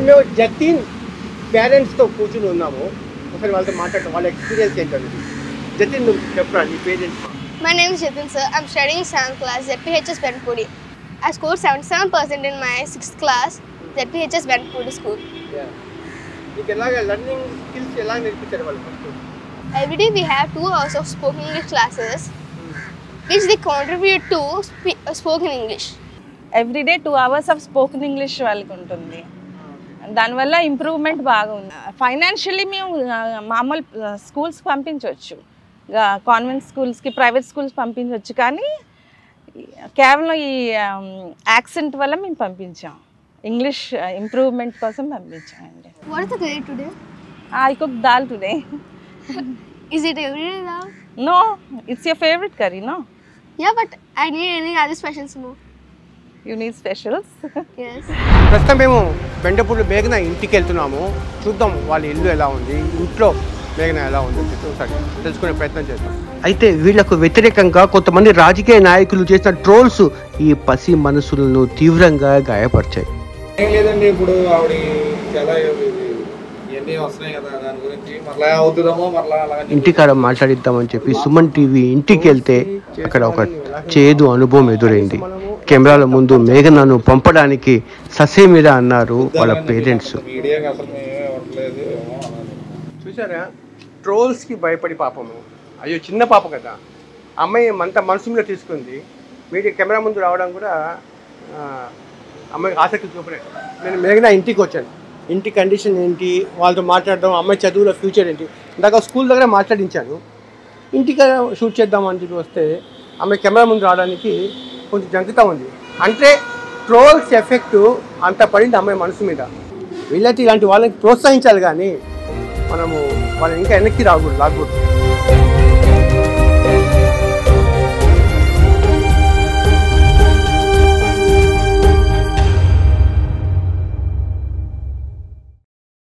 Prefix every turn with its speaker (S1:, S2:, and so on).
S1: మేము జతిన్ పేరెంట్స్తో కూర్చుని ఉన్నాము ఒకసారి వాళ్ళతో మాట్లాడటం వాళ్ళ ఎక్స్పీరియన్స్ ఏంటండి జతిన్ నువ్వు చెప్పరా నీ parents
S2: My name is Jatin sir. I'm studying 7th class ZPHS Benpudi. I scored 77% in my 6th class ZPHS Benpudi school.
S1: నీకు ఎలాగ లర్నింగ్ స్కిల్స్ ఎలా నేర్పించారు వాళ్ళు first
S2: Every day we have two hours of spoken English classes, which they contribute to spe- uh, spoken English.
S3: Everyday two hours of spoken English వాళ్ళకి ఉంటుంది దానివల్ల improvement బాగా ఉంది ఫైనాన్షియల్లీ మేము ఆ, మామూలు స్కూల్స్కి పంపించవచ్చు కాన్వెంట్ స్కూల్స్కి ప్రైవేట్ స్కూల్స్ పంపించవచ్చు కానీ కేవలం ఈ యాక్సెంట్ వల్ల మేము పంపించాం ఇంగ్లీష్ ఇంప్రూవ్మెంట్ కోసం పంపించామండి
S2: What is the grade today?
S3: I cook dal today
S2: Is it every day now?
S3: No it's your favourite curry no
S2: Yeah, but I need any other specials more.
S3: You need specials
S2: Yes.
S1: ప్రస్తుతం మేము బెండపూడి మేఘన ఇంటికి వెళ్తున్నాము చూద్దాం వాళ్ళ ఇల్లు ఎలా ఉంది ఇంట్లో మేఘన ఎలా ఉంది అని చెప్పి ఒకసారి తెలుసుకునే ప్రయత్నం చేద్దాం అయితే వీళ్లకు వ్యతిరేకంగా కొంతమంది రాజకీయ నాయకులు చేసిన ట్రోల్స్ ఈ పసి మనసులను తీవ్రంగా గాయపరిచాయి
S4: ఏం లేదండి ఇప్పుడు ఆవిడ చాలా ఇది ఇవన్నీ వస్తున్నాయి కదా దాని గురించి మరలా అవుతుందేమో మరలా అలాగే
S1: ఇంటికాడ మాట్లాడిద్దామని చెప్పి సుమన్ టీవీ ఇంటికి వెళ్తే అక్కడ ఒక చేదు అనుభవం ఎదురైంది కెమెరాల ముందు మేఘనను పంపడానికి ససేమిరా అన్నారు వాళ్ళ పేరెంట్స్
S4: మీడియాకి అసలు మేమే ఇవ్వట్లేదు ఏమో అన్నది.
S1: చూసారా ట్రోల్స్కి భయపడి పాపము అయ్యో చిన్న పాప కదా అమ్మాయి అంత మనసు మీద తీసుకుంది మీడియా కెమెరా ముందు రావడం కూడా ఆ, అమ్మాయికి ఆసక్తి చూపలేదు నేను మేఘన ఇంటికి వచ్చాను ఇంటి కండిషన్ ఏంటి వాళ్ళతో మాట్లాడడం అమ్మాయి చదువులో ఫ్యూచర్ ఏంటి ఇందాక స్కూల్ దగ్గర మాట్లాడించాను ఇంటికి షూట్ చేద్దాం అని చెప్పి వస్తే అమ్మాయి కెమెరా ముందు రావడానికి కొంచెం జంకుతా ఉంది అంటే ట్రోల్స్ ఎఫెక్ట్ అంత పడింది అమ్మాయి మనసు మీద వీళ్ళైతే ఇలాంటి వాళ్ళని ప్రోత్సహించాలి కానీ మనము వాళ్ళని ఇంకా వెనక్కి రాకూడదు లాగకూడదు